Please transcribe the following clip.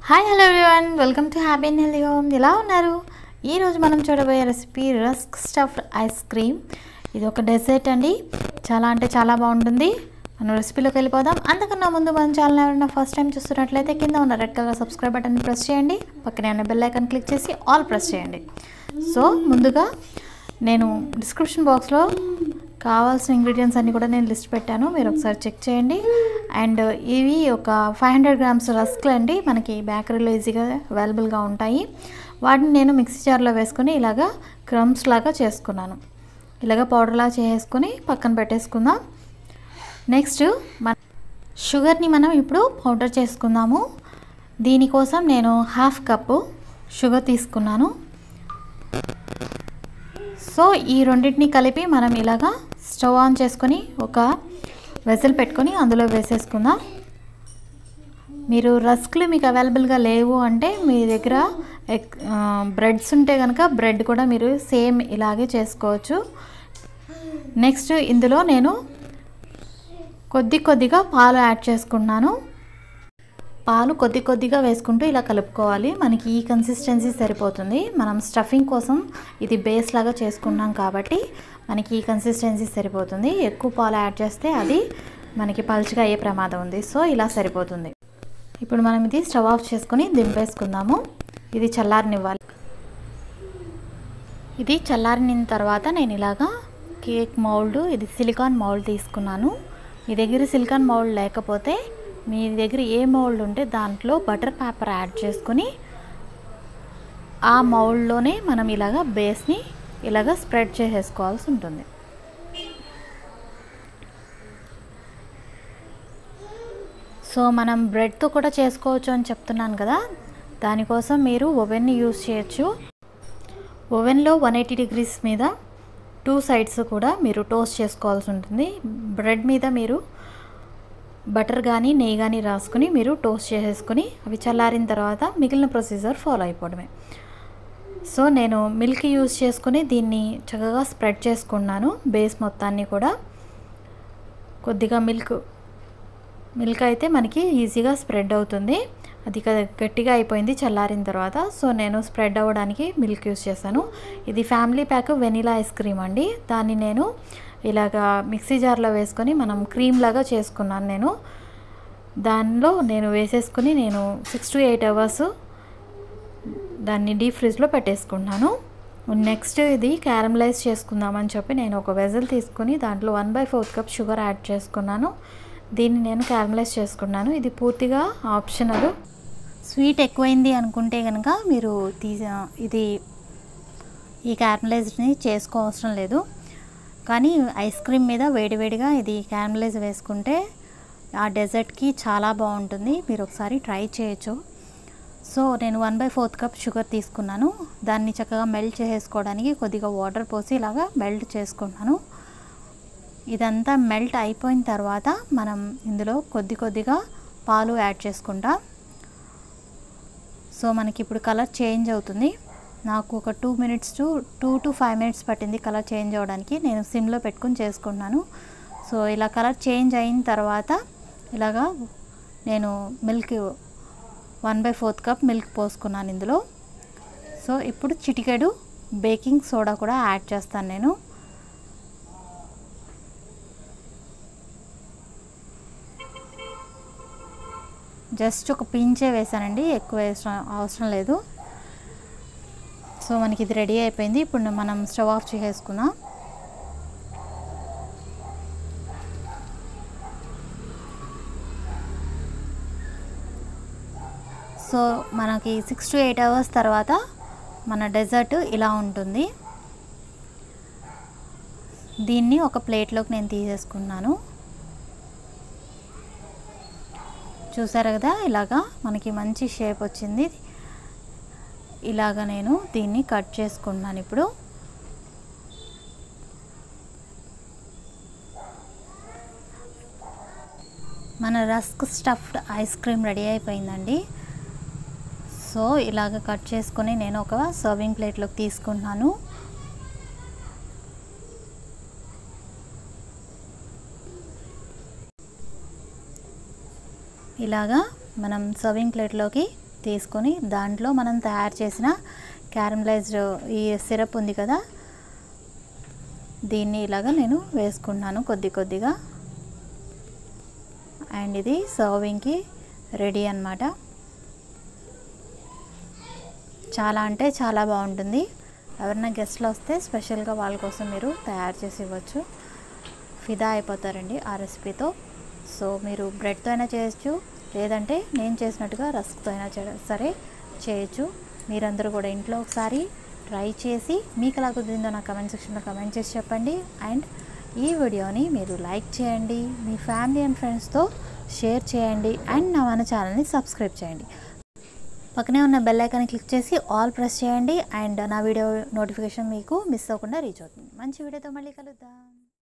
hi hello everyone welcome to happy and healthy home ఎలా ఉన్నారు ఈరోజు మనం చూడబోయే recipe rusk stuffed ice cream ఇది ఒక డెజర్ట్ అండి చాలా అంటే చాలా బాగుంటుంది మనం రెసిపీలోకి వెళ్ళిపోదాం అంతకన్నా ముందు మన ఛానల్ ఎవరైనా ఫస్ట్ టైం చూస్తున్నట్లయితే కింద ఉన్న రెడ్ కలర్ సబ్స్క్రైబ్ బటన్ని ప్రెస్ చేయండి పక్కనే ఉన్న బెల్ ఐకాన్ క్లిక్ చేసి ఆల్ ప్రెస్ చేయండి సో ముందుగా నేను డిస్క్రిప్షన్ బాక్స్లో కావాల్సిన ఇంగ్రీడియంట్స్ అన్నీ కూడా నేను లిస్ట్ పెట్టాను మీరు ఒకసారి చెక్ చేయండి అండ్ ఇవి ఒక ఫైవ్ హండ్రెడ్ గ్రామ్స్ రస్క్లు అండి మనకి బేకరీలో ఈజీగా అవైలబుల్గా ఉంటాయి వాటిని నేను మిక్సీ జార్లో వేసుకొని ఇలాగా క్రమ్స్ లాగా చేసుకున్నాను ఇలాగ పౌడర్లా చేసుకొని పక్కన పెట్టేసుకుందాం నెక్స్ట్ మన షుగర్ని మనం ఇప్పుడు పౌడర్ చేసుకుందాము దీనికోసం నేను హాఫ్ కప్పు షుగర్ తీసుకున్నాను సో ఈ రెండింటిని కలిపి మనం ఇలాగా స్టవ్ ఆన్ చేసుకొని ఒక వెసల్ పెట్టుకొని అందులో వేసేసుకుందాం మీరు రస్క్లు మీకు అవైలబుల్గా లేవు అంటే మీ దగ్గర ఎగ్ బ్రెడ్స్ ఉంటే కనుక బ్రెడ్ కూడా మీరు సేమ్ ఇలాగే చేసుకోవచ్చు నెక్స్ట్ ఇందులో నేను కొద్ది కొద్దిగా పాలు యాడ్ చేసుకున్నాను పాలు కొద్ది కొద్దిగా వేసుకుంటూ ఇలా కలుపుకోవాలి మనకి ఈ కన్సిస్టెన్సీ సరిపోతుంది మనం స్టఫింగ్ కోసం ఇది బేస్ లాగా చేసుకున్నాం కాబట్టి మనకి ఈ కన్సిస్టెన్సీ సరిపోతుంది ఎక్కువ పాలు యాడ్ చేస్తే అది మనకి పలుచగా అయ్యే ప్రమాదం ఉంది సో ఇలా సరిపోతుంది ఇప్పుడు మనం ఇది స్టవ్ ఆఫ్ చేసుకొని దింపేసుకుందాము ఇది చల్లారనివ్వాలి ఇది చల్లారిన తర్వాత నేను ఇలాగా కేక్ మౌల్డ్ ఇది సిలికాన్ మౌల్డ్ తీసుకున్నాను మీ దగ్గర సిలికాన్ మౌల్డ్ లేకపోతే మీ దగ్గర ఏ మౌల్డ్ ఉంటే దాంట్లో బటర్ పేపర్ యాడ్ చేసుకొని ఆ మౌల్డ్లోనే మనం ఇలాగా బేస్ని ఇలాగ స్ప్రెడ్ చేసేసుకోవాల్సి ఉంటుంది సో మనం బ్రెడ్తో కూడా చేసుకోవచ్చు అని చెప్తున్నాను కదా దానికోసం మీరు ఓవెన్ని యూస్ చేయొచ్చు ఓవెన్లో వన్ ఎయిటీ డిగ్రీస్ మీద టూ సైడ్స్ కూడా మీరు టోస్ట్ చేసుకోవాల్సి ఉంటుంది బ్రెడ్ మీద మీరు బటర్ కానీ నెయ్యి కానీ రాసుకుని మీరు టోస్ట్ చేసేసుకొని అవి చల్లారిన తర్వాత మిగిలిన ప్రొసీజర్ ఫాలో అయిపోవడమే సో నేను మిల్క్ యూజ్ చేసుకుని దీన్ని చక్కగా స్ప్రెడ్ చేసుకున్నాను బేస్ మొత్తాన్ని కూడా కొద్దిగా మిల్క్ మిల్క్ అయితే మనకి ఈజీగా స్ప్రెడ్ అవుతుంది అది గట్టిగా అయిపోయింది చల్లారిన తర్వాత సో నేను స్ప్రెడ్ అవ్వడానికి మిల్క్ యూస్ చేశాను ఇది family pack vanilla ice cream అండి దాన్ని నేను ఇలాగా మిక్సీ జార్లో వేసుకొని మనం క్రీమ్ లాగా చేసుకున్నాను నేను దానిలో నేను వేసేసుకుని నేను సిక్స్ టు ఎయిట్ అవర్స్ దాన్ని డీప్ ఫ్రిడ్జ్లో పెట్టేసుకున్నాను నెక్స్ట్ ఇది క్యారమలైజ్ చేసుకుందామని చెప్పి నేను ఒక వెజల్ తీసుకుని దాంట్లో one by fourth cup sugar add చేసుకున్నాను దీన్ని నేను క్యారమలైజ్ చేసుకున్నాను ఇది పూర్తిగా ఆప్షనల్ స్వీట్ ఎక్కువైంది అనుకుంటే కనుక మీరు తీసా ఇది ఈ క్యారమలైజ్ని చేసుకోవసరం లేదు కానీ ఐస్ క్రీమ్ మీద వేడివేడిగా ఇది క్యారమలైజ్ వేసుకుంటే ఆ డెజర్ట్కి చాలా బాగుంటుంది మీరు ఒకసారి ట్రై చేయొచ్చు సో నేను one by fourth cup sugar తీసుకున్నాను దాన్ని చక్కగా మెల్ట్ చేసేసుకోవడానికి కొద్దిగా వాటర్ పోసి ఇలాగా మెల్ట్ చేసుకున్నాను ఇదంతా మెల్ట్ అయిపోయిన తర్వాత మనం ఇందులో కొద్ది కొద్దిగా పాలు యాడ్ చేసుకుంటాం సో మనకి ఇప్పుడు కలర్ చేంజ్ అవుతుంది నాకు ఒక two minutes to two to five minutes పట్టింది కలర్ చేంజ్ అవ్వడానికి నేను సిమ్లో పెట్టుకుని చేసుకున్నాను సో ఇలా కలర్ చేంజ్ అయిన తర్వాత ఇలాగా నేను milk one by fourth cup milk పోసుకున్నాను ఇందులో సో ఇప్పుడు చిటికెడు బేకింగ్ సోడా కూడా యాడ్ చేస్తాను నేను జస్ట్ ఒక పించే వేసానండి ఎక్కువ వేసడం అవసరం లేదు సో మనకి ఇది రెడీ అయిపోయింది ఇప్పుడు మనం స్టవ్ ఆఫ్ చేసేసుకుందాం సో మనకి సిక్స్ టు ఎయిట్ అవర్స్ తర్వాత మన డెజర్ట్ ఇలా ఉంటుంది దీన్ని ఒక ప్లేట్లోకి నేను తీసేసుకున్నాను చూసారు కదా ఇలాగా మనకి మంచి షేప్ వచ్చింది ఇలాగ నేను దీన్ని కట్ చేసుకున్నాను ఇప్పుడు మన rusk stuffed ice cream ready అయిపోయిందండి సో ఇలాగ కట్ చేసుకొని నేను ఒక సర్వింగ్ ప్లేట్లోకి తీసుకుంటున్నాను ఇలాగా మనం సర్వింగ్ ప్లేట్లోకి తీసుకొని దాంట్లో మనం తయారు చేసిన క్యారమలైజ్డ్ ఈ సిరప్ ఉంది కదా దీన్ని ఇలాగా నేను వేసుకుంటున్నాను కొద్ది కొద్దిగా అండ్ ఇది సర్వింగ్కి రెడీ అన్నమాట చాలా అంటే చాలా బాగుంటుంది ఎవరైనా గెస్ట్లు వస్తే స్పెషల్గా వాళ్ళ కోసం మీరు తయారు చేసి ఇవ్వచ్చు ఫిదా అయిపోతారండి ఆ రెసిపీతో సో మీరు బ్రెడ్తో అయినా చేయొచ్చు లేదంటే నేను చేసినట్టుగా రస్క్తో అయినా చే- సరే చేయొచ్చు మీరందరూ కూడా ఇంట్లో ఒకసారి ట్రై చేసి మీకు ఎలా కుదిరిందో నా కమెంట్ సెక్షన్లో కమెంట్ చేసి చెప్పండి అండ్ ఈ వీడియోని మీరు లైక్ చేయండి మీ ఫ్యామిలీ అండ్ ఫ్రెండ్స్తో షేర్ చేయండి అండ్ నా మన ఛానల్ని సబ్స్క్రైబ్ చేయండి పక్కనే ఉన్న బెల్ ఐకాన్ని క్లిక్ చేసి ఆల్ ప్రెస్ చేయండి అండ్ నా వీడియో నోటిఫికేషన్ మీకు మిస్ అవ్వకుండా రీచ్ అవుతుంది మంచి వీడియోతో మళ్ళీ కలుద్దాం